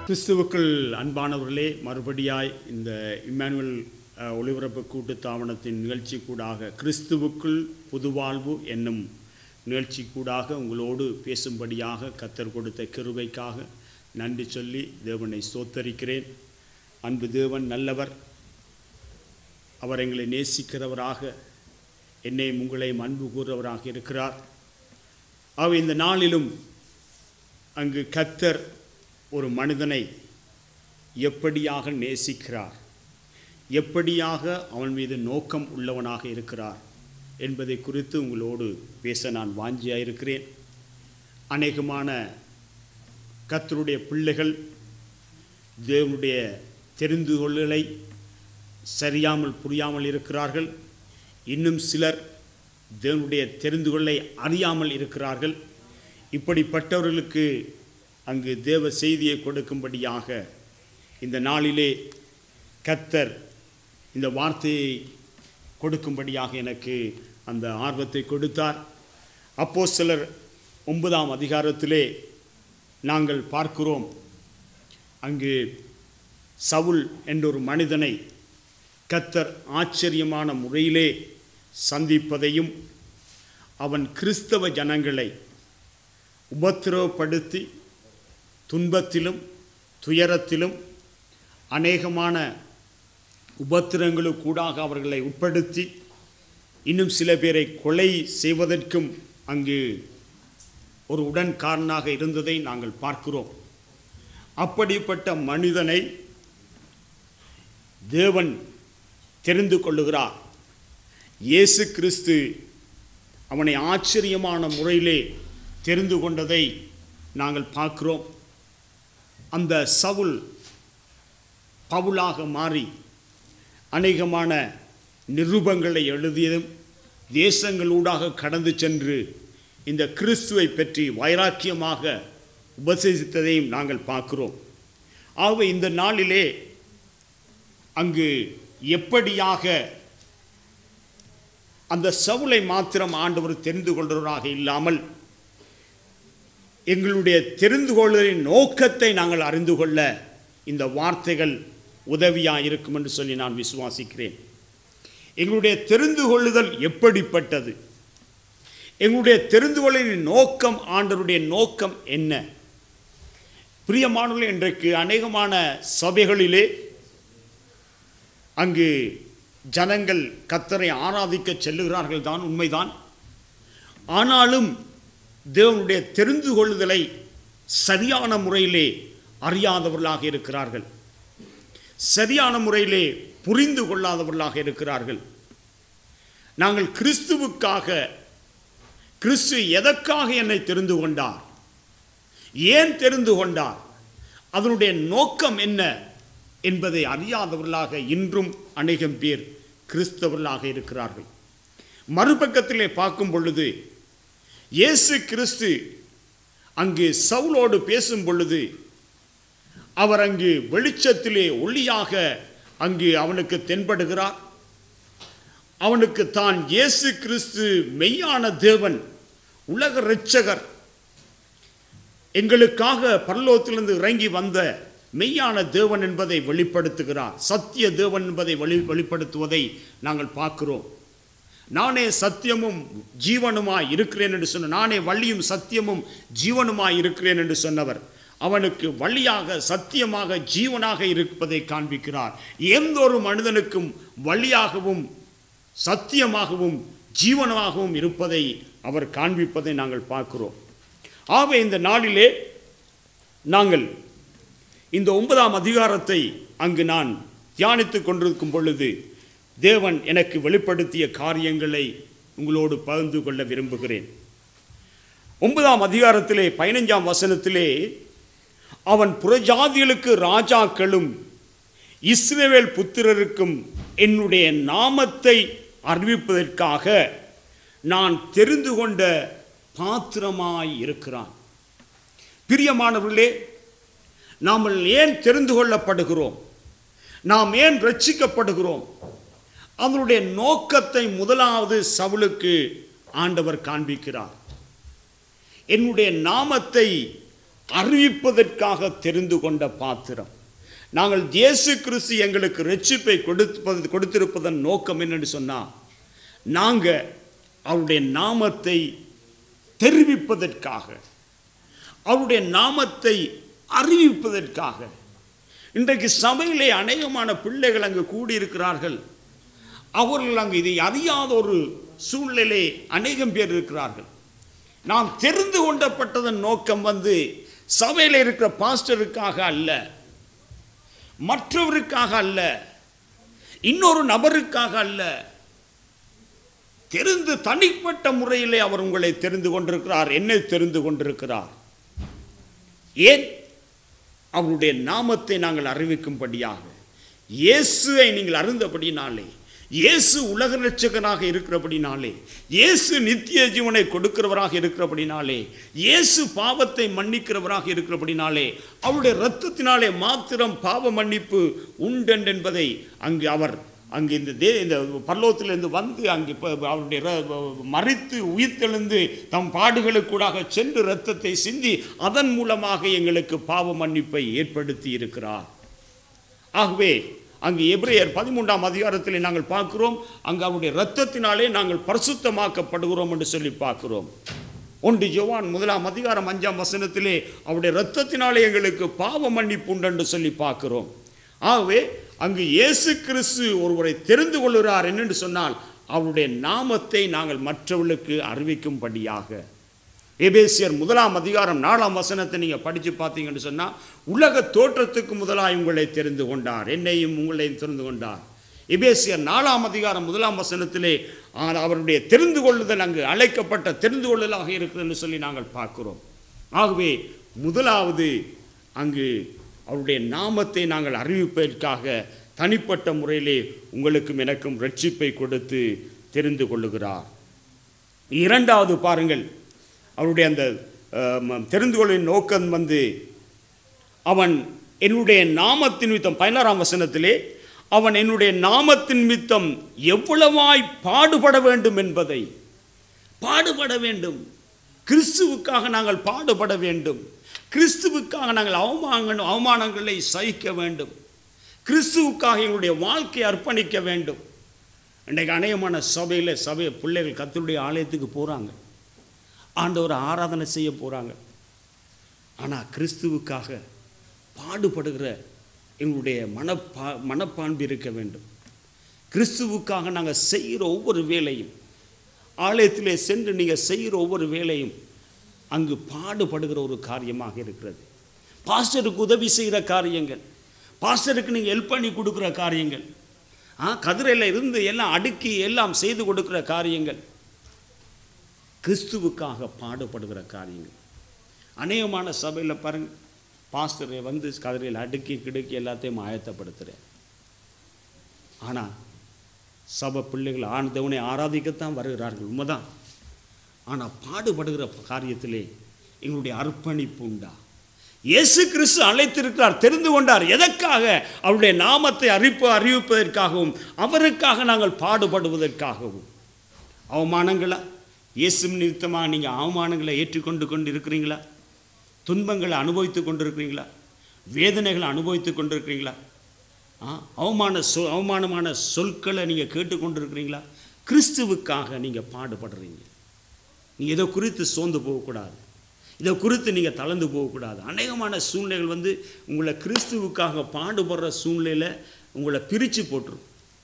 கிறிஸ்துவுக்குள் அன்பானவர்களே மறுபடியாய் இந்த இம்மானுவல் அஹ், ஒளிபரப்பு கூட்டுத்தாபனத்தின் நிகழ்ச்சி கூடாக கிறிஸ்துவுக்குள் புதுவாழ்வு என்னும் நிகழ்ச்சி கூடாக உங்களோடு பேசும்படியாக கத்தர் கொடுத்த கிருபைக்காக நன்றி சொல்லி தேவனை ஸ்தோத்தரிக்கிறேன் அன்பு தேவன் நல்லவர் அவர் எங்களை நேசிக்கிறவராக என்னையும் உங்களையும் அன்பு கூறுறவராக இருக்கிறார் அவர் இந்த நாளிலும் அங்கு கத்தர் ஒரு மனிதனை எப்படியாக நேசிக்கிறார் எப்படியாக அவன் மீது நோக்கம் உள்ளவனாக இருக்கிறார் என்பதை குறித்து உங்களோடு பேச நான் வாஞ்சியாக இருக்கிறேன் அநேகமான கத்தருடைய பிள்ளைகள் தேவனுடைய தெரிந்து கொள்ளலை சரியாமல் புரியாமல் இருக்கிறார்கள் இன்னும் சிலர் தேவனுடைய தெரிந்து கொள்ளை அறியாமல் இருக்கிறார்கள் இப்படிப்பட்டவர்களுக்கு அங்கு தேவ செய்தியை கொடுக்கும்படியாக இந்த நாளிலே கத்தர் இந்த வார்த்தையை கொடுக்கும்படியாக எனக்கு அந்த ஆர்வத்தை கொடுத்தார் அப்போ சிலர் ஒன்பதாம் அதிகாரத்திலே நாங்கள் பார்க்கிறோம் அங்கு சவுல் என்ற ஒரு மனிதனை கத்தர் ஆச்சரியமான முறையிலே சந்திப்பதையும் அவன் கிறிஸ்தவ ஜனங்களை உபத்திரவப்படுத்தி துன்பத்திலும் துயரத்திலும் அநேகமான உபத்திரங்களுக்கூடாக அவர்களை உட்படுத்தி இன்னும் சில பேரை கொலை செய்வதற்கும் அங்கு ஒரு உடன்காரனாக இருந்ததை நாங்கள் பார்க்கிறோம் அப்படிப்பட்ட மனிதனை தேவன் தெரிந்து கொள்ளுகிறார் இயேசு கிறிஸ்து அவனை ஆச்சரியமான முறையிலே தெரிந்து கொண்டதை நாங்கள் பார்க்கிறோம் அந்த சவுல் பவுலாக மாறி அநேகமான நிருபங்களை எழுதியதும் தேசங்களூடாக கடந்து சென்று இந்த கிறிஸ்துவை பற்றி வைராக்கியமாக உபசரித்ததையும் நாங்கள் பார்க்கிறோம் ஆகவே இந்த நாளிலே அங்கு எப்படியாக அந்த சவுலை மாத்திரம் ஆண்டவர் தெரிந்து கொள்கிறவராக இல்லாமல் எங்களுடைய தெரிந்து கொள்வதின் நோக்கத்தை நாங்கள் அறிந்து கொள்ள இந்த வார்த்தைகள் உதவியாக இருக்கும் என்று சொல்லி நான் விசுவாசிக்கிறேன் எங்களுடைய தெரிந்து கொள்ளுதல் எப்படிப்பட்டது எங்களுடைய தெரிந்து கொள்ளின் நோக்கம் ஆண்டவருடைய நோக்கம் என்ன பிரியமானவர்கள் இன்றைக்கு அநேகமான சபைகளிலே அங்கு ஜனங்கள் கத்தரை ஆராதிக்க செல்லுகிறார்கள் தான் உண்மைதான் ஆனாலும் தேவனுடைய தெரிந்து கொள்ளுதலை சரியான முறையிலே அறியாதவர்களாக இருக்கிறார்கள் சரியான முறையிலே புரிந்து கொள்ளாதவர்களாக இருக்கிறார்கள் நாங்கள் கிறிஸ்துவுக்காக கிறிஸ்து எதற்காக என்னை தெரிந்து கொண்டார் ஏன் தெரிந்து கொண்டார் அதனுடைய நோக்கம் என்ன என்பதை அறியாதவர்களாக இன்றும் அநேகம் பேர் கிறிஸ்தவர்களாக இருக்கிறார்கள் மறுபக்கத்திலே பார்க்கும் பொழுது இயேசு கிறிஸ்து அங்கு சவுலோடு பேசும் பொழுது அவர் அங்கு வெளிச்சத்திலே ஒளியாக அங்கு அவனுக்கு தென்படுகிறார் அவனுக்கு தான் இயேசு கிறிஸ்து மெய்யான தேவன் உலக இரட்சகர் எங்களுக்காக பரலோகத்திலிருந்து இறங்கி வந்த மெய்யான தேவன் என்பதை வெளிப்படுத்துகிறார் சத்திய தேவன் என்பதை வெளி வெளிப்படுத்துவதை நாங்கள் பார்க்கிறோம் நானே சத்தியமும் ஜீவனுமாய் இருக்கிறேன் என்று சொன்ன நானே வள்ளியும் சத்தியமும் ஜீவனுமாய் இருக்கிறேன் என்று சொன்னவர் அவனுக்கு வழியாக சத்தியமாக ஜீவனாக இருப்பதை காண்பிக்கிறார் எந்த ஒரு மனிதனுக்கும் வழியாகவும் சத்தியமாகவும் ஜீவனமாகவும் இருப்பதை அவர் காண்பிப்பதை நாங்கள் பார்க்கிறோம் ஆகவே இந்த நாளிலே நாங்கள் இந்த ஒன்பதாம் அதிகாரத்தை அங்கு நான் தியானித்துக் கொண்டிருக்கும் பொழுது தேவன் எனக்கு வெளிப்படுத்திய காரியங்களை உங்களோடு பகிர்ந்து கொள்ள விரும்புகிறேன் ஒன்பதாம் அதிகாரத்திலே பதினைஞ்சாம் வசனத்திலே அவன் புறஜாதிகளுக்கு ராஜாக்களும் இஸ்ரவேல் புத்திரருக்கும் என்னுடைய நாமத்தை அறிவிப்பதற்காக நான் தெரிந்து கொண்ட பாத்திரமாய் இருக்கிறான் பிரியமானவர்களே நாம் ஏன் தெரிந்து கொள்ளப்படுகிறோம் நாம் ஏன் ரட்சிக்கப்படுகிறோம் அதனுடைய நோக்கத்தை முதலாவது சவுலுக்கு ஆண்டவர் காண்பிக்கிறார் என்னுடைய நாமத்தை அறிவிப்பதற்காக தெரிந்து கொண்ட பாத்திரம் நாங்கள் இயேசு கிறிஸ்து எங்களுக்கு ரட்சிப்பை கொடுப்பது கொடுத்திருப்பதன் நோக்கம் என்னன்னு சொன்னால் நாங்கள் அவருடைய நாமத்தை தெரிவிப்பதற்காக அவருடைய நாமத்தை அறிவிப்பதற்காக இன்றைக்கு சபையிலே அநேகமான பிள்ளைகள் அங்கு கூடியிருக்கிறார்கள் அவர்கள் அங்கு இதை அறியாத ஒரு சூழ்நிலை அநேகம் பேர் இருக்கிறார்கள் நாம் தெரிந்து கொண்டப்பட்டதன் நோக்கம் வந்து சபையில் இருக்கிற பாஸ்டருக்காக அல்ல மற்றவருக்காக அல்ல இன்னொரு நபருக்காக அல்ல தெரிந்து தனிப்பட்ட முறையிலே அவர் உங்களை தெரிந்து கொண்டிருக்கிறார் என்னை தெரிந்து கொண்டிருக்கிறார் ஏன் அவருடைய நாமத்தை நாங்கள் அறிவிக்கும்படியாக இயேசுவை நீங்கள் அறிந்தபடினாலே இயேசு உலக ரட்சகனாக இருக்கிறபடினாலே இயேசு நித்திய ஜீவனை கொடுக்கிறவராக இருக்கிறபடினாலே இயேசு பாவத்தை மன்னிக்கிறவராக இருக்கிறபடினாலே அவருடைய இரத்தத்தினாலே மாத்திரம் பாவ மன்னிப்பு உண்டென் என்பதை அங்கு அவர் அங்கு இந்த தே இந்த பல்லவத்திலிருந்து வந்து அங்கு இப்போ அவருடைய ர- மறித்து உயிர்த்தெழுந்து தம் பாடுகளுக்கூடாக சென்று இரத்தத்தை சிந்தி அதன் மூலமாக எங்களுக்கு பாவ மன்னிப்பை ஏற்படுத்தி இருக்கிறார் ஆகவே அங்கு எபிரேயர் பதிமூன்றாம் அதிகாரத்தில் நாங்கள் பார்க்கிறோம் அங்கு அவருடைய இரத்தத்தினாலே நாங்கள் பரிசுத்தமாக்கப்படுகிறோம் என்று சொல்லி பார்க்கிறோம் ஒன்று யோவான் முதலாம் அதிகாரம் அஞ்சாம் வசனத்திலே அவருடைய இரத்தத்தினாலே எங்களுக்கு பாவ மன்னிப்பு உண்டு என்று சொல்லி பார்க்கிறோம் ஆகவே அங்கு இயேசு கிறிஸ்து ஒருவரை தெரிந்து கொள்கிறார் என்னென்று சொன்னால் அவருடைய நாமத்தை நாங்கள் மற்றவர்களுக்கு அறிவிக்கும்படியாக எபேசியர் முதலாம் அதிகாரம் நாலாம் வசனத்தை நீங்கள் படித்து பார்த்தீங்கன்னு சொன்னால் உலக தோற்றத்துக்கு முதலாய் உங்களை தெரிந்து கொண்டார் என்னையும் உங்களையும் தெரிந்து கொண்டார் எபேசியர் நாலாம் அதிகாரம் முதலாம் வசனத்திலே ஆ, அவருடைய தெரிந்து கொள்ளுதல் அங்கு அழைக்கப்பட்ட தெரிந்து கொள்ளலாக இருக்குதுன்னு சொல்லி நாங்கள் பார்க்கிறோம் ஆகவே முதலாவது அங்கு அவருடைய நாமத்தை நாங்கள் அறிவிப்பதற்காக தனிப்பட்ட முறையிலே உங்களுக்கும் எனக்கும் ரட்சிப்பை கொடுத்து தெரிந்து கொள்ளுகிறார் இரண்டாவது பாருங்கள் அவருடைய அந்த அஹ், தெரிந்து கொள்ளின் நோக்கம் வந்து அவன் என்னுடைய நாமத்தின் நிமித்தம் பதினாறாம் வசனத்திலே அவன் என்னுடைய நாமத்தின் நிமித்தம் எவ்வளவாய் பாடுபட வேண்டும் என்பதை பாடுபட வேண்டும் கிறிஸ்துவுக்காக நாங்கள் பாடுபட வேண்டும் கிறிஸ்துவுக்காக நாங்கள் அவமான அவமானங்களை சகிக்க வேண்டும் கிறிஸ்துவுக்காக எங்களுடைய வாழ்க்கையை அர்ப்பணிக்க வேண்டும் இன்றைக்கு அநேகமான சபையில் சபை பிள்ளைகள் கத்தருடைய ஆலயத்துக்கு போகிறாங்க ஆண்டவரை ஆராதனை செய்ய போகிறாங்க ஆனால் கிறிஸ்துவுக்காக பாடுபடுகிற எங்களுடைய மனப்பா மனப்பான்பு இருக்க வேண்டும் கிறிஸ்துவுக்காக நாங்கள் செய்கிற ஒவ்வொரு வேலையும் ஆலயத்திலே சென்று நீங்கள் செய்கிற ஒவ்வொரு வேலையும் அங்கு பாடுபடுகிற ஒரு காரியமாக இருக்கிறது பாஸ்டருக்கு உதவி செய்கிற காரியங்கள் பாஸ்டருக்கு நீங்கள் ஹெல்ப் பண்ணி கொடுக்குற காரியங்கள் ஆ கதிரையில் இருந்து எல்லாம் அடுக்கி எல்லாம் செய்து கொடுக்குற காரியங்கள் கிறிஸ்துவுக்காக பாடுபடுகிற காரியங்கள் அநேகமான சபையில் பாருங்க பாஸ்டரை வந்து கதிரையில் அடுக்கி கிடுக்கி எல்லாத்தையும் ஆயத்தப்படுத்துகிறேன் ஆனால் சபை பிள்ளைகள் ஆண்டவனை ஆராதிக்கத்தான் வருகிறார்கள் உண்மைதான் ஆனால் பாடுபடுகிற காரியத்திலே எங்களுடைய அர்ப்பணிப்பு உண்டா இயேசு கிறிஸ்து அழைத்திருக்கிறார் தெரிந்து கொண்டார் எதற்காக அவருடைய நாமத்தை அறிப்பு அறிவிப்பதற்காகவும் அவருக்காக நாங்கள் பாடுபடுவதற்காகவும் அவமானங்களா இயேசு நிமித்தமாக நீங்கள் அவமானங்களை ஏற்றுக்கொண்டு கொண்டு இருக்கிறீங்களா துன்பங்களை அனுபவித்து கொண்டிருக்கிறீங்களா வேதனைகளை அனுபவித்து கொண்டிருக்கிறீங்களா ஆ அவமான சொ அவமானமான சொற்களை நீங்கள் கேட்டுக்கொண்டிருக்கிறீங்களா கிறிஸ்துவுக்காக நீங்கள் பாடுபடுறீங்க நீங்கள் இதை குறித்து சோர்ந்து போகக்கூடாது இதை குறித்து நீங்கள் தளர்ந்து போகக்கூடாது அநேகமான சூழ்நிலைகள் வந்து உங்களை கிறிஸ்துவுக்காக பாடுபடுற சூழ்நிலையில் உங்களை பிரித்து போட்டுரும்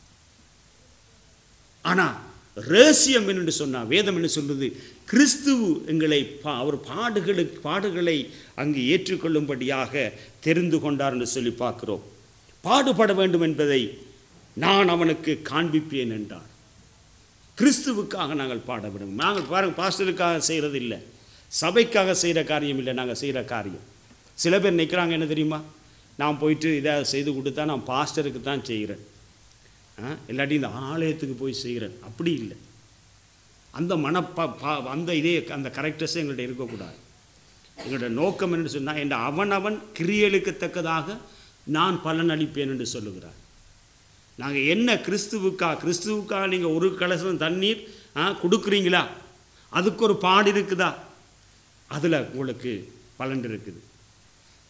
ஆனால் ரகசியம் என்று சொன்னால் வேதம் என்ன சொல்றது கிறிஸ்துவு எங்களை பா அவர் பாடுகளுக்கு பாடுகளை அங்கு ஏற்றுக்கொள்ளும்படியாக தெரிந்து கொண்டார் என்று சொல்லி பார்க்கிறோம் பாடுபட வேண்டும் என்பதை நான் அவனுக்கு காண்பிப்பேன் என்றார் கிறிஸ்துவுக்காக நாங்கள் பாட வேண்டும் நாங்கள் பாருங்க பாஸ்டருக்காக செய்கிறது இல்லை சபைக்காக செய்கிற காரியம் இல்லை நாங்கள் செய்கிற காரியம் சில பேர் நிற்கிறாங்க என்ன தெரியுமா நான் போயிட்டு இதை செய்து கொடுத்தா நான் பாஸ்டருக்கு தான் செய்கிறேன் ஆ, இல்லாட்டி இந்த ஆலயத்துக்கு போய் செய்கிறேன் அப்படி இல்லை அந்த மனப்பா பா அந்த இதே அந்த கரெக்டஸே எங்கள்கிட்ட இருக்கக்கூடாது எங்களோட நோக்கம் என்று சொன்னால் என்ற அவனவன் கிரியலுக்கு தக்கதாக நான் பலன் அளிப்பேன் என்று சொல்லுகிறார் நாங்கள் என்ன கிறிஸ்துவுக்காக கிறிஸ்துவுக்காக நீங்கள் ஒரு கலசம் தண்ணீர் ஆ கொடுக்குறீங்களா அதுக்கு ஒரு பாடு இருக்குதா அதில் உங்களுக்கு பலன் இருக்குது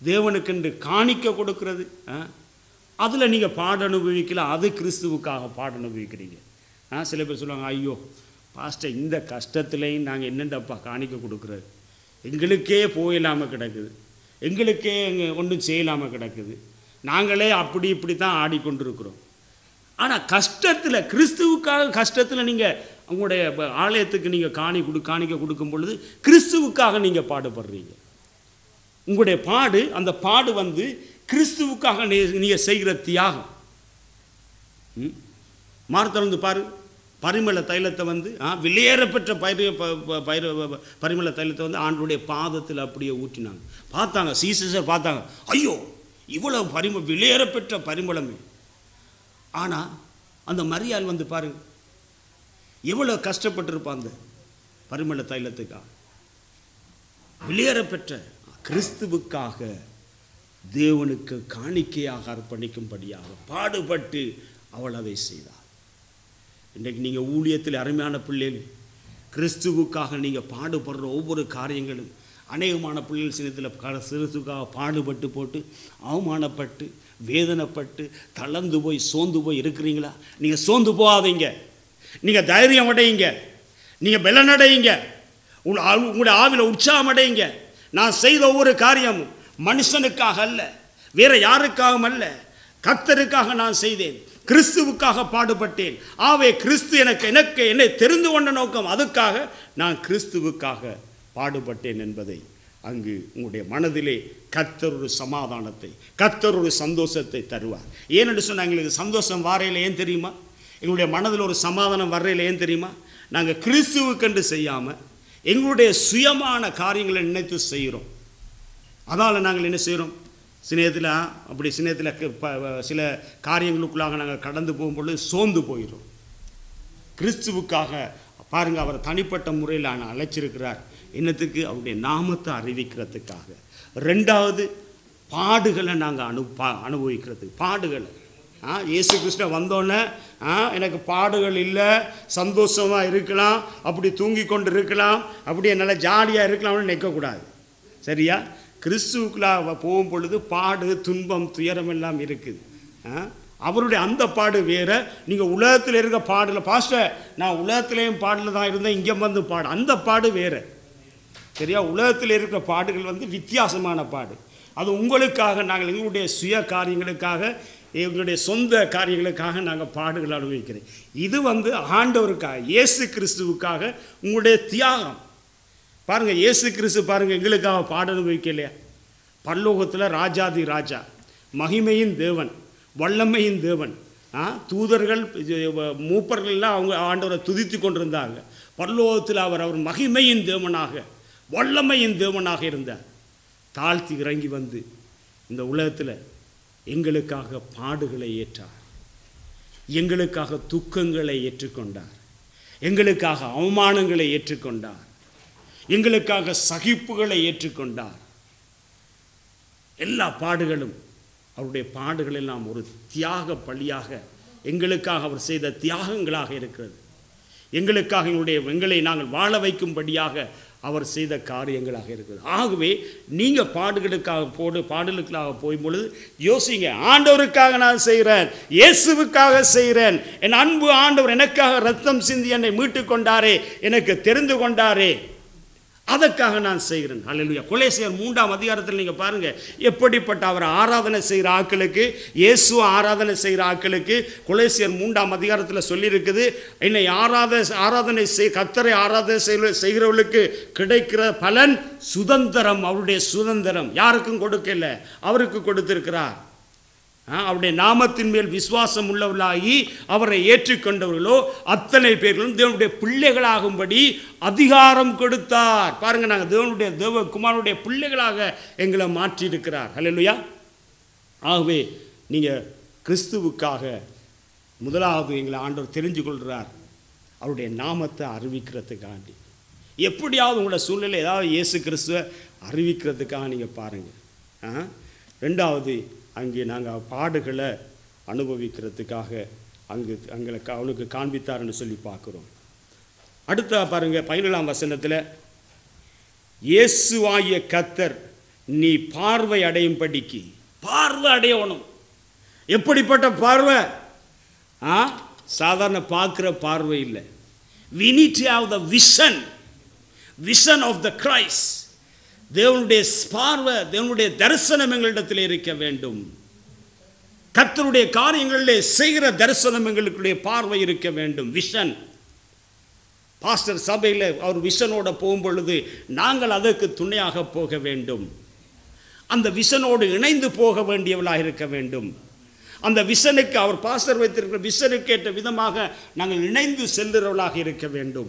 தேவனுக்கென்று காணிக்க கொடுக்கிறது அதில் நீங்கள் பாட அனுபவிக்கல அது கிறிஸ்துவுக்காக பாட அனுபவிக்கிறீங்க ஆ சில பேர் சொல்லுவாங்க ஐயோ பாஸ்டர் இந்த கஷ்டத்துலேயும் நாங்கள் என்னென்னப்பா காணிக்க கொடுக்குறது எங்களுக்கே போயில்லாமல் கிடக்குது எங்களுக்கே எங்க ஒன்றும் செய்யலாமல் கிடக்குது நாங்களே அப்படி இப்படி தான் ஆடிக்கொண்டிருக்கிறோம் ஆனால் கஷ்டத்தில் கிறிஸ்துவுக்காக கஷ்டத்தில் நீங்கள் உங்களுடைய ப- ஆலயத்துக்கு நீங்கள் காணி கொடு காணிக்க கொடுக்கும் பொழுது கிறிஸ்துவுக்காக நீங்கள் பாடுபடுறீங்க உங்களுடைய பாடு அந்த பாடு வந்து கிறிஸ்துவுக்காக நீங்கள் செய்கிற தியாகம் ம்? மார்த்தளந்து பாரு பரிமள தைலத்தை வந்து ஆ வெளியேறப்பெற்ற பயிர் ப- ப- பயிர் ப- பரிமள தைலத்தை வந்து ஆண்டுடைய பாதத்தில் அப்படியே ஊற்றினாங்க பார்த்தாங்க சீசர் பார்த்தாங்க ஐயோ இவ்வளவு பரிம வெளியேறப்பெற்ற பரிமளமே ஆனால் அந்த மரியாள் வந்து பாருங்க எவ்வளோ கஷ்டப்பட்டிருப்பான் அந்த பரிமள தைலத்துக்காக வெளியேறப்பெற்ற கிறிஸ்துவுக்காக தேவனுக்கு காணிக்கையாக அர்ப்பணிக்கும்படியாக பாடுபட்டு அவள் அதை செய்தாள் இன்றைக்கு நீங்கள் ஊழியத்தில் அருமையான பிள்ளைகள் கிறிஸ்துவுக்காக நீங்கள் பாடுபடுற ஒவ்வொரு காரியங்களும் அநேகமான பிள்ளைகள் சின்னத்தில் கிறிஸ்துவுக்காக பாடுபட்டு போட்டு அவமானப்பட்டு வேதனைப்பட்டு தளர்ந்து போய் சோர்ந்து போய் இருக்கிறீங்களா நீங்கள் சோர்ந்து போகாதீங்க நீங்கள் தைரியம் அடையுங்க நீங்கள் பலனடையுங்க உங்கள் ஆ- உங்களுடைய ஆவில உற்சாகம் அடையுங்க நான் செய்த ஒவ்வொரு காரியமும் மனுஷனுக்காக அல்ல வேற யாருக்காகவும் அல்ல கர்த்தருக்காக நான் செய்தேன் கிறிஸ்துவுக்காக பாடுபட்டேன் ஆவே கிறிஸ்து எனக்கு எனக்கு என்னை தெரிந்து கொண்ட நோக்கம் அதுக்காக நான் கிறிஸ்துவுக்காக பாடுபட்டேன் என்பதை அங்கு உங்களுடைய மனதிலே கர்த்தர் ஒரு சமாதானத்தை கர்த்தர் ஒரு சந்தோஷத்தை தருவார் ஏனென்று சொன்னால் எங்களுக்கு சந்தோஷம் வாரையில் ஏன் தெரியுமா எங்களுடைய மனதில் ஒரு சமாதானம் வர்றையில் ஏன் தெரியுமா நாங்கள் கிறிஸ்துவுக்கென்று செய்யாமல் எங்களுடைய சுயமான காரியங்களை நினைத்து செய்கிறோம் அதால் நாங்கள் என்ன செய்கிறோம் சிநேகத்தில் அப்படி சிநேகத்தில் சில காரியங்களுக்குள்ளாக நாங்கள் கடந்து போகும்பொழுது சோர்ந்து போயிடும் கிறிஸ்துவுக்காக பாருங்க அவர் தனிப்பட்ட முறையில் நான் அழைச்சிருக்கிறார் என்னத்துக்கு அவருடைய நாமத்தை அறிவிக்கிறதுக்காக ரெண்டாவது பாடுகளை நாங்கள் அனு பா அனுபவிக்கிறதுக்கு பாடுகளை ஆ இயேசு கிருஷ்ண வந்தோடனே ஆ எனக்கு பாடுகள் இல்லை சந்தோஷமாக இருக்கலாம் அப்படி தூங்கி கொண்டு இருக்கலாம் அப்படியே நல்லா ஜாலியாக இருக்கலாம்னு நிற்கக்கூடாது சரியா கிறிஸ்துவுக்குள்ளாக போகும் பொழுது பாடு துன்பம் துயரம் எல்லாம் இருக்குது ஆ? அவருடைய அந்த பாடு வேற நீங்கள் உலகத்தில் இருக்க பாடல பாஸ்டர் நான் உலகத்திலேயும் பாடல தான் இருந்தேன் இங்கே வந்து பாடு அந்த பாடு வேற சரியா உலகத்தில் இருக்கிற பாடுகள் வந்து வித்தியாசமான பாடு அது உங்களுக்காக நாங்கள் எங்களுடைய சுய காரியங்களுக்காக எங்களுடைய சொந்த காரியங்களுக்காக நாங்கள் பாடுகள் அனுபவிக்கிறேன் இது வந்து ஆண்டவருக்காக இயேசு கிறிஸ்துவுக்காக உங்களுடைய தியாகம் பாருங்கள் இயேசு கிறிஸ்து பாருங்கள் எங்களுக்காக பாட அனுபவிக்கலையா பரலோகத்தில் ராஜாதி ராஜா மகிமையின் தேவன் வல்லமையின் தேவன் ஆ தூதர்கள் இது, வ- மூப்பர்கள்லாம் அவங்க ஆண்டவரை துதித்து கொண்டிருந்தாங்க பரலோகத்தில் அவர் அவர் மகிமையின் தேவனாக வல்லமையின் தேவனாக இருந்தார் தாழ்த்தி இறங்கி வந்து இந்த உலகத்தில் எங்களுக்காக பாடுகளை ஏற்றார் எங்களுக்காக துக்கங்களை ஏற்றுக்கொண்டார் எங்களுக்காக அவமானங்களை ஏற்றுக்கொண்டார் எங்களுக்காக சகிப்புகளை ஏற்றுக்கொண்டார் எல்லா பாடுகளும் அவருடைய பாடுகள் எல்லாம் ஒரு தியாக பலியாக எங்களுக்காக அவர் செய்த தியாகங்களாக இருக்கிறது எங்களுக்காக எங்களுடைய எங்களை நாங்கள் வாழ வைக்கும்படியாக அவர் செய்த காரியங்களாக இருக்குது ஆகவே நீங்கள் பாடுகளுக்காக போடு பாடலுக்காக போயும் பொழுது யோசிங்க ஆண்டவருக்காக நான் செய்கிறேன் இயேசுவுக்காக செய்கிறேன் என் அன்பு ஆண்டவர் எனக்காக ரத்தம் சிந்தி என்னை மீட்டு கொண்டாரே எனக்கு தெரிந்து கொண்டாரே அதற்காக நான் செய்கிறேன் அல்லேலூயா கொலேசியர் மூன்றாம் அதிகாரத்தில் நீங்கள் பாருங்கள் எப்படிப்பட்ட அவர் ஆராதனை செய்கிற ஆட்களுக்கு இயேசு ஆராதனை செய்கிற ஆட்களுக்கு கொலேசியர் மூன்றாம் அதிகாரத்தில் சொல்லியிருக்குது என்னை ஆராத ஆராதனை செய் கத்தரை ஆராதனை செய்கிற செய்கிறவர்களுக்கு கிடைக்கிற பலன் சுதந்திரம் அவருடைய சுதந்திரம் யாருக்கும் கொடுக்கல அவருக்கு கொடுத்திருக்கிறார் ஆ, அவருடைய நாமத்தின் மேல் விசுவாசம் உள்ளவர்களாகி அவரை ஏற்றுக்கொண்டவர்களோ அத்தனை பேர்களும் தேவனுடைய பிள்ளைகளாகும்படி அதிகாரம் கொடுத்தார் பாருங்க நாங்கள் தேவனுடைய தேவ குமாரனுடைய பிள்ளைகளாக எங்களை மாற்றியிருக்கிறார் ஹalleluya ஆகவே நீங்கள் கிறிஸ்துவுக்காக முதலாவது எங்களை ஆண்டவர் தெரிஞ்சு கொள்கிறார் அவருடைய நாமத்தை அறிவிக்கிறதுக்காண்டி எப்படியாவது உங்களோட சூழ்நிலை ஏதாவது இயேசு கிறிஸ்துவை அறிவிக்கிறதுக்காக நீங்கள் பாருங்கள் ஆ? ரெண்டாவது அங்கே நாங்கள் பாடுகளை அனுபவிக்கிறதுக்காக அங்கு எங்களுக்கு அவனுக்கு காண்பித்தார்னு சொல்லி பார்க்குறோம் அடுத்த பாருங்க பதினேழாம் வசனத்தில் இயேசுவாகிய கத்தர் நீ பார்வை அடையும்படிக்கு பார்வை அடையணும் எப்படிப்பட்ட பார்வை ஆ சாதாரண பார்க்குற பார்வை இல்லை we need to have the vision vision of the Christ தேவனுடைய பார்வை தேவனுடைய தரிசனம் எங்களிடத்தில் இருக்க வேண்டும் கர்த்தருடைய காரியங்களிலே செய்கிற தரிசனம் எங்களுக்குடைய பார்வை இருக்க வேண்டும் விஷன் பாஸ்டர் சபையில் அவர் விஷனோட போகும் பொழுது நாங்கள் அதற்கு துணையாக போக வேண்டும் அந்த விஷனோடு இணைந்து போக வேண்டியவளாக இருக்க வேண்டும் அந்த விஷனுக்கு அவர் பாஸ்டர் வைத்திருக்கிற விஷனுக்கு ஏற்ற விதமாக நாங்கள் இணைந்து செல்லுறவளாக இருக்க வேண்டும்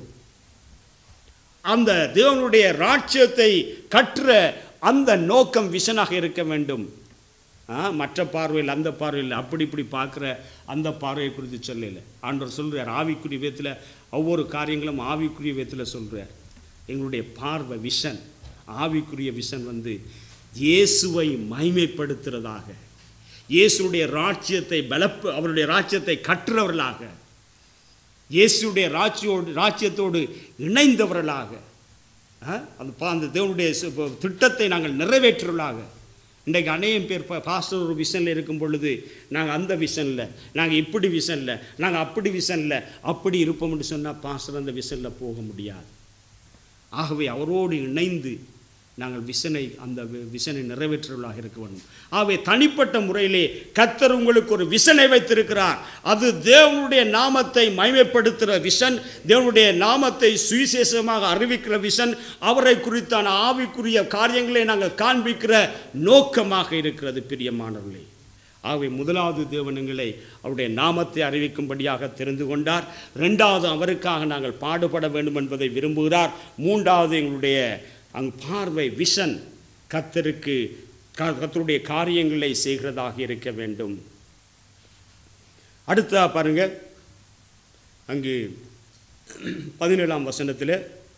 அந்த தேவனுடைய ராட்சியத்தை கற்ற அந்த நோக்கம் விஷனாக இருக்க வேண்டும் ஆ, மற்ற பார்வையில் அந்த பார்வையில் அப்படி இப்படி பார்க்குற அந்த பார்வையை குறித்து சொல்லல ஆண்டவர் சொல்கிறார் ஆவிக்குரிய விதத்தில் ஒவ்வொரு காரியங்களும் ஆவிக்குரிய விதத்தில் சொல்கிறார் எங்களுடைய பார்வை விஷன் ஆவிக்குரிய விஷன் வந்து இயேசுவை மைமைப்படுத்துறதாக இயேசுடைய ராட்சியத்தை பலப்பு அவருடைய ராட்சியத்தை கற்றுறவர்களாக இயேசுடைய ராட்சியோடு ராட்சியத்தோடு இணைந்தவர்களாக ஆ, அந்த பா- அந்த தேவனுடைய சு- ப- திட்டத்தை நாங்கள் நிறைவேற்றுவர்களாக இன்றைக்கு அநேகம் பேர் பா- பாஸ்டர் ஒரு விஷனில் இருக்கும் பொழுது நாங்கள் அந்த விஷனில் நாங்கள் இப்படி விஷனில் நாங்கள் அப்படி விஷனில் அப்படி இருப்போம்னு சொன்னால் பாஸ்டர் அந்த விஷனில் போக முடியாது ஆகவே அவரோடு இணைந்து நாங்கள் விசனை அந்த வி- விசனை நிறைவேற்றுவர்களாக இருக்க வேண்டும் ஆகவே தனிப்பட்ட முறையிலே கத்தர் உங்களுக்கு ஒரு விசனை வைத்திருக்கிறார் அது தேவனுடைய நாமத்தை மைமைப்படுத்துகிற விஷன் தேவனுடைய நாமத்தை சுவிசேஷமாக அறிவிக்கிற விஷன் அவரை குறித்தான ஆவிக்குரிய காரியங்களை நாங்கள் காண்பிக்கிற நோக்கமாக இருக்கிறது பிரியமானவர்களே ஆகவே முதலாவது தேவனங்களை அவருடைய நாமத்தை அறிவிக்கும்படியாக தெரிந்து கொண்டார் ரெண்டாவது அவருக்காக நாங்கள் பாடுபட வேண்டும் என்பதை விரும்புகிறார் மூன்றாவது எங்களுடைய அங் பார்வை விஷன் கத்தருக்கு க- கர்த்தருடைய காரியங்களை செய்கிறதாக இருக்க வேண்டும் அடுத்தா பாருங்க அங்கு பதினேழாம் வசனத்தில்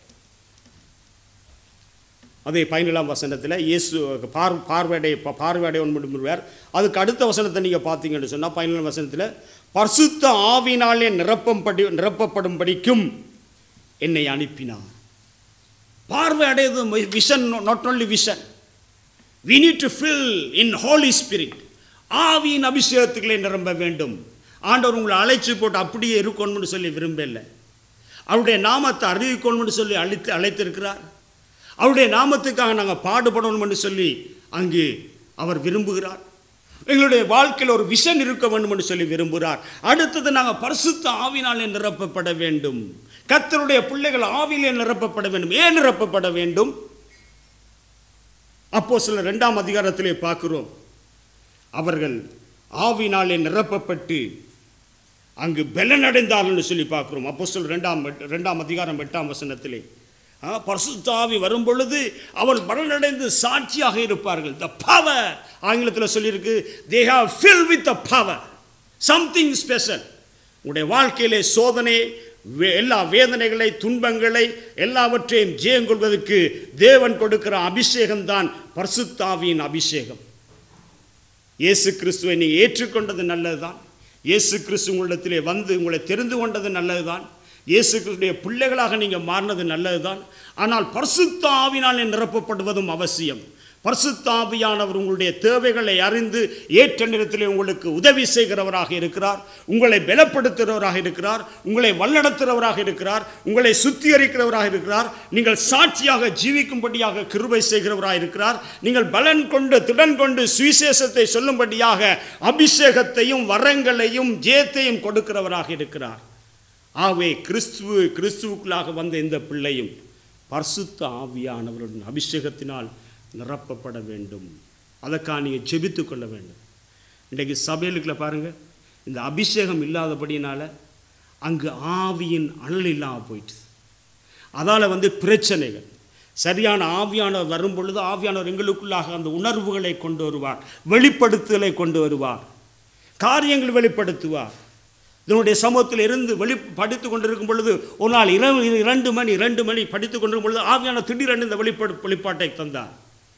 அதே பதினேழாம் வசனத்தில் இயேசு பார் பார்வையடை ப- பார்வையடையவன் முடிவார் அதுக்கு அடுத்த வசனத்தை நீங்கள் பார்த்தீங்கன்னு சொன்னால் பதினேழாம் வசனத்தில் பரிசுத்த ஆவினாலே நிரப்பம்படி நிரப்பப்படும்படிக்கும் என்னை அனுப்பினார் பார்வை அடையது vision not only vision we need to fill in holy spirit ஆவியின் அபிஷேகத்துக்களை நிரம்ப வேண்டும் ஆண்டவர் உங்களை அழைச்சி போட்டு அப்படியே இருக்கணும்னு சொல்லி விரும்பல அவருடைய நாமத்தை அறிவிக்கணும்னு சொல்லி அழைத்து அழைத்திருக்கிறார் அவருடைய நாமத்துக்காக நாங்கள் பாடுபடணும்னு சொல்லி அங்கு அவர் விரும்புகிறார் எங்களுடைய வாழ்க்கையில் ஒரு விஷன் இருக்க வேண்டும் என்று சொல்லி விரும்புகிறார் அடுத்தது நாங்கள் பரிசுத்த ஆவினாலே நிரப்பப்பட வேண்டும் கர்த்தருடைய பிள்ளைகள் ஆவியிலே நிரப்பப்பட வேண்டும் ஏன் நிரப்பப்பட வேண்டும் அப்போ சில ரெண்டாம் அதிகாரத்திலே பார்க்கிறோம் அவர்கள் ஆவினாலே நிரப்பப்பட்டு அங்கு பெலனடைந்தார்கள் சொல்லி பார்க்கிறோம் அப்போ சொல் ரெண்டாம் எட்- ரெண்டாம் அதிகாரம் எட்டாம் வசனத்திலே ஆ, பரிசுத்த ஆவி வரும் பொழுது அவர் பலனடைந்து சாட்சியாக இருப்பார்கள் த பவர் ஆங்கிலத்தில் சொல்லியிருக்கு they have fill with the power something special உங்களுடைய வாழ்க்கையிலே சோதனை வே- எல்லா வேதனைகளை துன்பங்களை எல்லாவற்றையும் ஜெயம் கொள்வதற்கு தேவன் கொடுக்கிற அபிஷேகம்தான் பரிசுத்தாவியின் அபிஷேகம் இயேசு கிறிஸ்துவை நீங்கள் ஏற்றுக்கொண்டது நல்லதுதான் இயேசு கிறிஸ்து உங்களிடத்திலே வந்து உங்களை தெரிந்து கொண்டது நல்லதுதான் இயேசு கிறிஸ்துடைய பிள்ளைகளாக நீங்கள் மாறினது நல்லதுதான் ஆனால் பரிசுத்த ஆவினாலே நிரப்பப்படுவதும் அவசியம் பரிசுத்த ஆவியானவர் உங்களுடைய தேவைகளை அறிந்து ஏற்ற நேரத்திலே உங்களுக்கு உதவி செய்கிறவராக இருக்கிறார் உங்களை பலப்படுத்துகிறவராக இருக்கிறார் உங்களை வல்லடத்துகிறவராக இருக்கிறார் உங்களை சுத்திகரிக்கிறவராக இருக்கிறார் நீங்கள் சாட்சியாக ஜீவிக்கும்படியாக கிருபை செய்கிறவராக இருக்கிறார் நீங்கள் பலன் கொண்டு திடன் கொண்டு சுவிசேஷத்தை சொல்லும்படியாக அபிஷேகத்தையும் வரங்களையும் ஜெயத்தையும் கொடுக்கிறவராக இருக்கிறார் ஆகவே கிறிஸ்துவ கிறிஸ்துவுக்குள்ளாக வந்த இந்த பிள்ளையும் பரிசுத்த ஆவியானவருடன் அபிஷேகத்தினால் நிரப்பப்பட வேண்டும் அதற்காக நீங்கள் ஜெபித்து கொள்ள வேண்டும் இன்றைக்கு சபைகளுக்குள்ள பாருங்கள் இந்த அபிஷேகம் இல்லாதபடினால அங்கு ஆவியின் அனல் இல்லாமல் போயிட்டு அதால் வந்து பிரச்சனைகள் சரியான ஆவியானவர் வரும் பொழுது ஆவியானவர் எங்களுக்குள்ளாக அந்த உணர்வுகளை கொண்டு வருவார் வெளிப்படுத்துதலை கொண்டு வருவார் காரியங்கள் வெளிப்படுத்துவார் இதனுடைய சமூகத்தில் இருந்து வெளி படித்து கொண்டிருக்கும் பொழுது ஒரு நாள் இரவு இரண்டு மணி இரண்டு மணி படித்து கொண்டிருக்கும் பொழுது ஆவியான திடீரென்று இந்த வெளிப்பாடு வெளிப்பாட்டை தந்தார்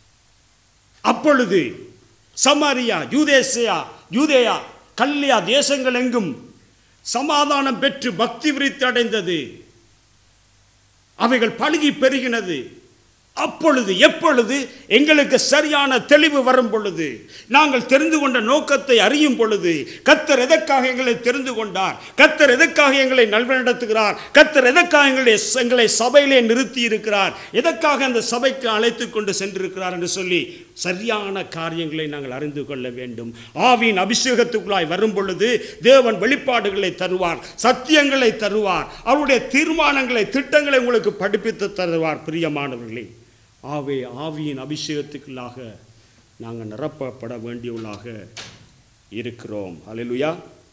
அப்பொழுது சமாரியா யூதேசியா யூதேயா கல்லியா தேசங்கள் எங்கும் சமாதானம் பெற்று பக்தி விருத்தி அடைந்தது அவைகள் பழுகி பெருகினது அப்பொழுது எப்பொழுது எங்களுக்கு சரியான தெளிவு வரும் பொழுது நாங்கள் தெரிந்து கொண்ட நோக்கத்தை அறியும் பொழுது கத்தர் எதற்காக எங்களை தெரிந்து கொண்டார் கத்தர் எதற்காக எங்களை நல்வழிநடத்துகிறார் கத்தர் எதற்காக எங்களை எங்களை சபையிலே நிறுத்தி இருக்கிறார் எதற்காக அந்த சபைக்கு அழைத்து கொண்டு சென்றிருக்கிறார் என்று சொல்லி சரியான காரியங்களை நாங்கள் அறிந்து கொள்ள வேண்டும் ஆவியின் அபிஷேகத்துக்குள்ளாய் வரும் பொழுது தேவன் வெளிப்பாடுகளை தருவார் சத்தியங்களை தருவார் அவருடைய தீர்மானங்களை திட்டங்களை உங்களுக்கு படிப்பித்து தருவார் பிரியமானவர்களே ஆவே ஆவியின் அபிஷேகத்துக்குள்ளாக நாங்கள் நிரப்பப்பட வேண்டியவர்களாக இருக்கிறோம் அல்லேலூயா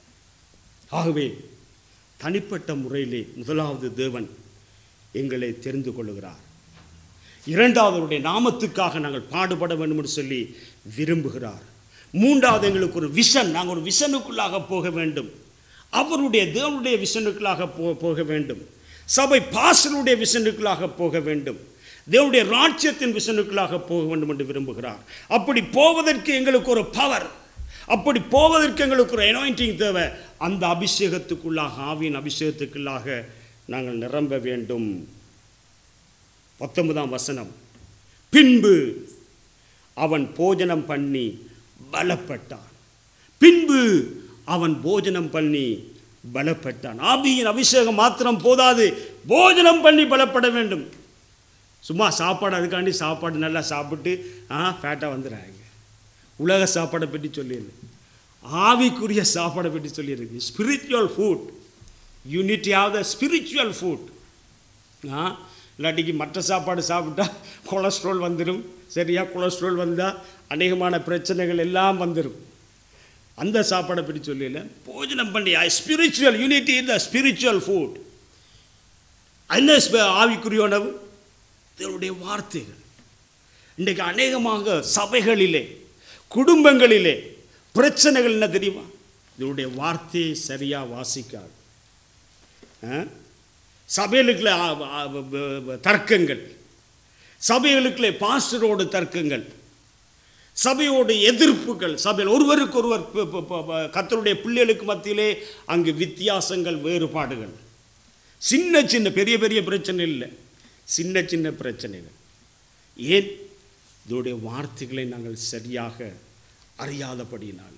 ஆகவே தனிப்பட்ட முறையிலே முதலாவது தேவன் எங்களை தெரிந்து கொள்ளுகிறார் இரண்டாவது அவருடைய நாமத்துக்காக நாங்கள் பாடுபட வேண்டும் என்று சொல்லி விரும்புகிறார் மூன்றாவது எங்களுக்கு ஒரு விஷன் நாங்கள் ஒரு விஷனுக்குள்ளாக போக வேண்டும் அவருடைய தேவனுடைய விஷனுக்குள்ளாக போ போக வேண்டும் சபை பாசனுடைய விஷனுக்குள்ளாக போக வேண்டும் தேவனுடைய ராஜ்யத்தின் விஷனுக்குள்ளாக போக வேண்டும் என்று விரும்புகிறார் அப்படி போவதற்கு எங்களுக்கு ஒரு பவர் அப்படி போவதற்கு எங்களுக்கு ஒரு அனாயிண்டிங் தேவை அந்த அபிஷேகத்துக்குள்ளாக ஆவியின் அபிஷேகத்துக்குள்ளாக நாங்கள் நிரம்ப வேண்டும் பத்தொன்பதாம் வசனம் பின்பு அவன் போஜனம் பண்ணி பலப்பட்டான் பின்பு அவன் போஜனம் பண்ணி பலப்பட்டான் ஆவியின் அபிஷேகம் மாத்திரம் போதாது போஜனம் பண்ணி பலப்பட வேண்டும் சும்மா சாப்பாடு அதுக்காண்டி சாப்பாடு நல்லா சாப்பிட்டு ஆ ஃபேட்டாக வந்துடுறாங்க உலக சாப்பாடை பற்றி சொல்லியிருக்கு ஆவிக்குரிய சாப்பாடை பற்றி சொல்லியிருக்கு spiritual food unity of the spiritual food ஆ இல்லாட்டிக்கு மற்ற சாப்பாடு சாப்பிட்டா கொலஸ்ட்ரால் வந்துடும் சரியா கொலஸ்ட்ரால் வந்தால் அநேகமான பிரச்சனைகள் எல்லாம் வந்துடும் அந்த சாப்பாடை பற்றி சொல்லல போஜனம் பண்ணி spiritual unity the spiritual food என்ன ஸ்ப- ஆவிக்குரிய உணவு தேவனுடைய வார்த்தைகள் இன்றைக்கு அநேகமாக சபைகளிலே குடும்பங்களிலே பிரச்சனைகள் என்ன தெரியுமா இதனுடைய வார்த்தையை சரியாக வாசிக்காது ஆ? சபைகளுக்குள்ள ஆ, ஆ, ப- ப- ப- தர்க்கங்கள் சபைகளுக்குள்ளே பாஸ்டரோடு தர்க்கங்கள் சபையோட எதிர்ப்புகள் சபையில் ஒருவருக்கு ஒருவர் ப- ப- ப- ப- கர்த்தருடைய பிள்ளைகளுக்கு மத்தியிலே அங்கு வித்தியாசங்கள் வேறுபாடுகள் சின்ன சின்ன பெரிய பெரிய பிரச்சனை இல்லை சின்ன சின்ன பிரச்சனைகள் ஏன் இதோடைய வார்த்தைகளை நாங்கள் சரியாக அறியாதபடியினாலே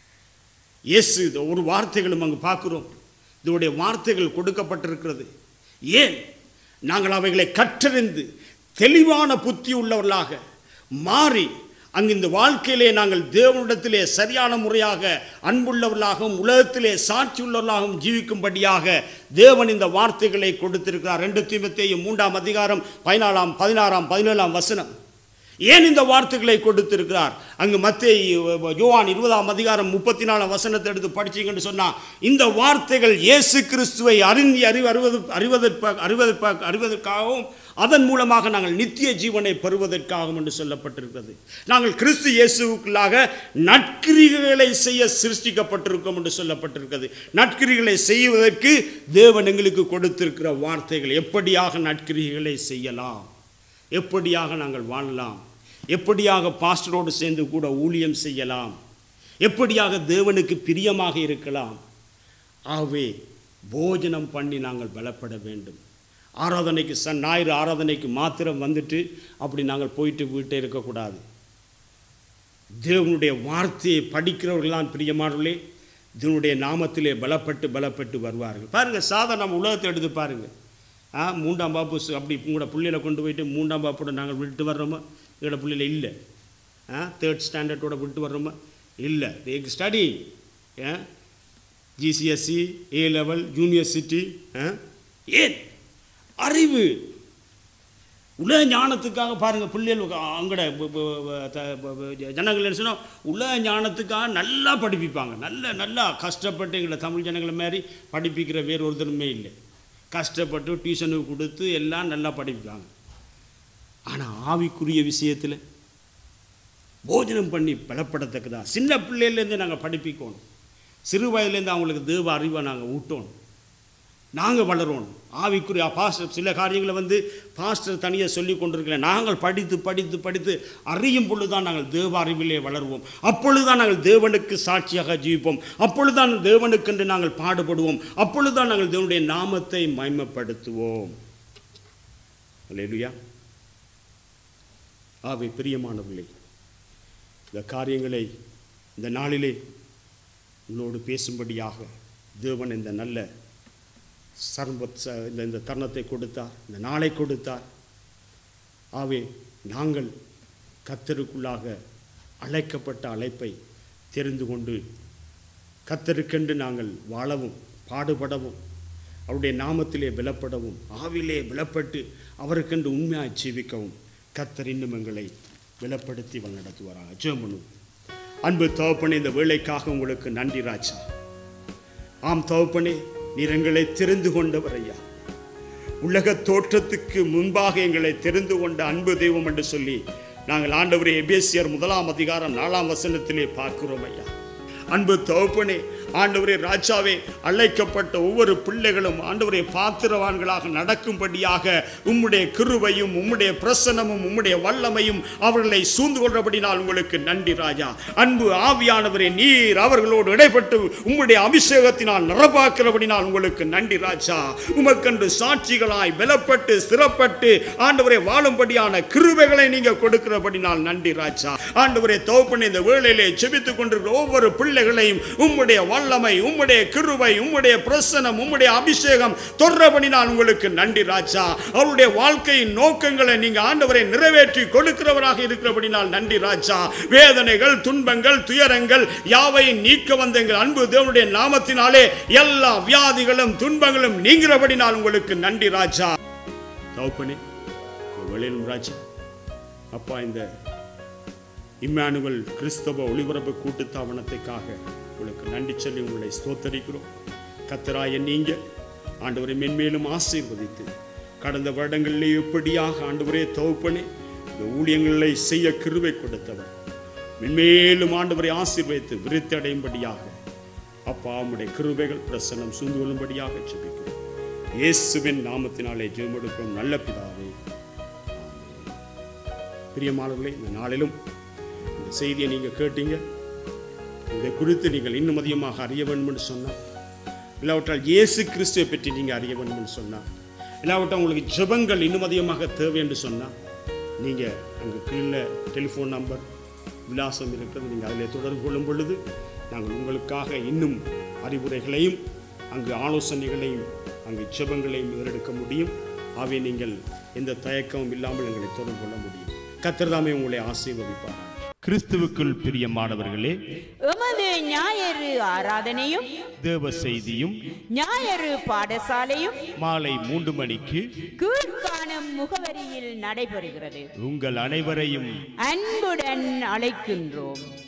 இயேசு இந்த ஒரு வார்த்தைகளும் அங்கு பார்க்கிறோம் இதோடைய வார்த்தைகள் கொடுக்கப்பட்டிருக்கிறது ஏன் நாங்கள் அவைகளை கற்றறிந்து தெளிவான புத்தி உள்ளவர்களாக மாறி அங்கு இந்த வாழ்க்கையிலே நாங்கள் தேவனிடத்திலே சரியான முறையாக அன்புள்ளவர்களாகவும் உலகத்திலே சாட்சி உள்ளவர்களாகவும் ஜீவிக்கும்படியாக தேவன் இந்த வார்த்தைகளை கொடுத்திருக்கிறார் ரெண்டு தீமத்தையும் மூன்றாம் அதிகாரம் பதினாலாம் பதினாறாம் பதினேழாம் வசனம் ஏன் இந்த வார்த்தைகளை கொடுத்திருக்கிறார் அங்கு மத்திய யோவான் இருபதாம் அதிகாரம் முப்பத்தி நாலாம் வசனத்தை எடுத்து படிச்சீங்கன்னு சொன்னா இந்த வார்த்தைகள் இயேசு கிறிஸ்துவை அறிந்து அறிவு அறிவது அறிவதற்காக அறிவதற்காக அறிவதற்காகவும் அதன் மூலமாக நாங்கள் நித்திய ஜீவனை பெறுவதற்காகவும் என்று சொல்லப்பட்டிருக்கிறது நாங்கள் கிறிஸ்து இயேசுவுக்குள்ளாக நற்கிரிகளை செய்ய சிருஷ்டிக்கப்பட்டிருக்கோம் என்று சொல்லப்பட்டிருக்கிறது நற்கிரிகளை செய்வதற்கு தேவன் எங்களுக்கு கொடுத்திருக்கிற வார்த்தைகள் எப்படியாக நற்கிரிகளை செய்யலாம் எப்படியாக நாங்கள் வாழலாம் எப்படியாக பாஸ்டரோடு சேர்ந்து கூட ஊழியம் செய்யலாம் எப்படியாக தேவனுக்கு பிரியமாக இருக்கலாம் ஆகவே போஜனம் பண்ணி நாங்கள் பலப்பட வேண்டும் ஆராதனைக்கு சன் ஞாயிறு ஆராதனைக்கு மாத்திரம் வந்துட்டு அப்படி நாங்கள் போயிட்டு வீட்டே இருக்கக்கூடாது தேவனுடைய வார்த்தையை படிக்கிறவர்கள்தான் பிரியமானவர்களே தேவனுடைய நாமத்திலே பலப்பட்டு பலப்பட்டு வருவார்கள் பாருங்கள் சாதா நம்ம உலகத்தை எடுத்து பாருங்கள் ஆ மூன்றாம் பாப்பு சு- அப்படி உங்களோட பிள்ளையில கொண்டு போயிட்டு மூன்றாம் பாப்போட நாங்கள் விட்டு வர்றோமா எங்களோட பிள்ளையில இல்லை ஆ தேர்ட் ஸ்டாண்டர்டோட விட்டு வர்றோமா இல்லை தேக் study uh GCSE A level university ஏன் அறிவு உலக ஞானத்துக்காக பாருங்கள் பிள்ளைகள் அங்கட ஜனங்கள் என்ன சொன்னால் உலக ஞானத்துக்காக நல்லா படிப்பிப்பாங்க நல்ல நல்லா கஷ்டப்பட்டு எங்களை தமிழ் ஜனங்களை மாதிரி படிப்பிக்கிற வேறு ஒருத்தருமே இல்லை கஷ்டப்பட்டு டியூஷனுக்கு கொடுத்து எல்லாம் நல்லா படிப்பாங்க ஆனால் ஆவிக்குரிய விஷயத்தில் போஜனம் பண்ணி பலப்படத்தக்கதா சின்ன பிள்ளையிலேருந்து நாங்கள் படிப்பிக்கணும் சிறு வயதுலேருந்து அவங்களுக்கு தேவ அறிவை நாங்கள் ஊட்டணும் நாங்கள் வளரணும் ஆவிக்குரிய பாஸ்டர் சில காரியங்களை வந்து பாஸ்டர் தனியாக சொல்லி கொண்டிருக்கல நாங்கள் படித்து படித்து படித்து அறியும் பொழுது தான் நாங்கள் தேவ அறிவிலே வளருவோம் அப்பொழுது தான் நாங்கள் தேவனுக்கு சாட்சியாக ஜீவிப்போம் அப்பொழுது தான் தேவனுக்கென்று நாங்கள் பாடுபடுவோம் அப்பொழுது தான் நாங்கள் தேவனுடைய நாமத்தை மகிமைப்படுத்துவோம் அல்லேலூயா ஆவே பிரியமானவர்களே இந்த காரியங்களை இந்த நாளிலே உங்களோடு பேசும்படியாக தேவன் இந்த நல்ல சர்பத் ச- இந்த இந்த தருணத்தை கொடுத்தார் இந்த நாளை கொடுத்தார் ஆவே நாங்கள் கத்தருக்குள்ளாக அழைக்கப்பட்ட அழைப்பை தெரிந்து கொண்டு கத்தருக்கென்று நாங்கள் வாழவும் பாடுபடவும் அவருடைய நாமத்திலே பலப்படவும் ஆவிலே பலப்பட்டு அவருக்கென்று உண்மையாய் ஜீவிக்கவும் கத்தர் இன்னும் எங்களை பலப்படுத்தி வழிநடத்துவாராக ஜெபமனு அன்பு தகப்பனே இந்த வேலைக்காக உங்களுக்கு நன்றி ராஜா ஆம் தகப்பனே நீர் எங்களை தெரிந்து கொண்டவர் ஐயா உலக தோற்றத்துக்கு முன்பாக எங்களை தெரிந்து கொண்ட அன்பு தெய்வம் என்று சொல்லி நாங்கள் ஆண்டவரே எபேசியர் முதலாம் அதிகாரம் நாலாம் வசனத்திலே பார்க்கிறோம் ஐயா அன்பு தகப்பனே ஆண்டவரே ராஜாவே அழைக்கப்பட்ட ஒவ்வொரு பிள்ளைகளும் ஆண்டவரே பாத்திரவான்களாக நடக்கும்படியாக உம்முடைய கிருபையும் உம்முடைய பிரசனமும் உம்முடைய வல்லமையும் அவர்களை சூழ்ந்து கொள்றபடினால் உங்களுக்கு நன்றி ராஜா அன்பு ஆவியானவரே நீர் அவர்களோடு இடைப்பட்டு உம்முடைய அபிஷேகத்தினால் நிரப்பாக்கிறபடினால் உங்களுக்கு நன்றி ராஜா உமக்கென்று சாட்சிகளாய் பலப்பட்டு சிறப்பட்டு ஆண்டவரை வாழும்படியான கிருபைகளை நீங்க கொடுக்கிறபடினால் நன்றி ராஜா ஆண்டவரே தோப்பன் இந்த வேளையிலே செபித்துக் கொண்டிருக்கிற ஒவ்வொரு பிள்ளைகளையும் உம்முடைய வல்லமை உம்முடைய கிருபை உம்முடைய பிரசனம் உம்முடைய அபிஷேகம் தொடர்படினால் உங்களுக்கு நன்றி ராஜா அவருடைய வாழ்க்கையின் நோக்கங்களை நீங்க ஆண்டவரை நிறைவேற்றி கொடுக்கிறவராக இருக்கிறபடினால் நன்றி ராஜா வேதனைகள் துன்பங்கள் துயரங்கள் யாவையும் நீக்க வந்த எங்கள் அன்பு தேவனுடைய நாமத்தினாலே எல்லா வியாதிகளும் துன்பங்களும் நீங்கிறபடினால் உங்களுக்கு நன்றி ராஜா தகப்பனே வெளியிலும் ராஜா அப்பா இந்த இம்மானுவல் கிறிஸ்தவ ஒளிபரப்பு கூட்டுத்தாபனத்துக்காக உங்களுக்கு நன்றி சொல்லி உங்களை ஸ்தோத்தரிக்கிறோம் கத்தராய நீங்க ஆண்டவரை மென்மேலும் ஆசீர்வதித்து கடந்த வருடங்களிலே எப்படியாக ஆண்டவரே தோப்பனே இந்த ஊழியங்களை செய்ய கிருபை கொடுத்தவர் மென்மேலும் ஆண்டவரை ஆசீர்வதித்து விருத்தடையும்படியாக அப்பா உம்முடைய கிருபைகள் பிரசன்னம் சூழ்ந்து கொள்ளும்படியாக ஜெபிக்கிறோம் இயேசுவின் நாமத்தினாலே ஜெயமெடுக்கிறோம் நல்ல பிதாவே பிரியமானவர்களே இந்த நாளிலும் இந்த செய்தியை நீங்கள் கேட்டீங்க இதை குறித்து நீங்கள் இன்னும் அதிகமாக அறிய வேண்டும்னு சொன்னால் இல்லாவிட்டால் இயேசு கிறிஸ்துவை பற்றி நீங்கள் அறிய வேண்டும்னு சொன்னால் இல்லாவிட்டால் உங்களுக்கு ஜெபங்கள் இன்னும் அதிகமாக தேவை என்று சொன்னால் நீங்கள் அங்கே கீழே டெலிஃபோன் நம்பர் விலாசம் இருக்கிறது நீங்கள் அதில் தொடர்பு கொள்ளும் பொழுது நாங்கள் உங்களுக்காக இன்னும் அறிவுரைகளையும் அங்கு ஆலோசனைகளையும் அங்கு ஜெபங்களையும் ஏறெடுக்க முடியும் ஆகவே நீங்கள் எந்த தயக்கமும் இல்லாமல் எங்களை தொடர்பு கொள்ள முடியும் கத்திரதாமே உங்களை ஆசீர்வதிப்பார் கிறிஸ்துவுக்குள் பிரியமானவர்களே எமது ஞாயிறு ஆராதனையும் தேவ செய்தியும் ஞாயிறு பாடசாலையும் மாலை மூன்று மணிக்கு கீழ்காணும் முகவரியில் நடைபெறுகிறது உங்கள் அனைவரையும் அன்புடன் அழைக்கின்றோம்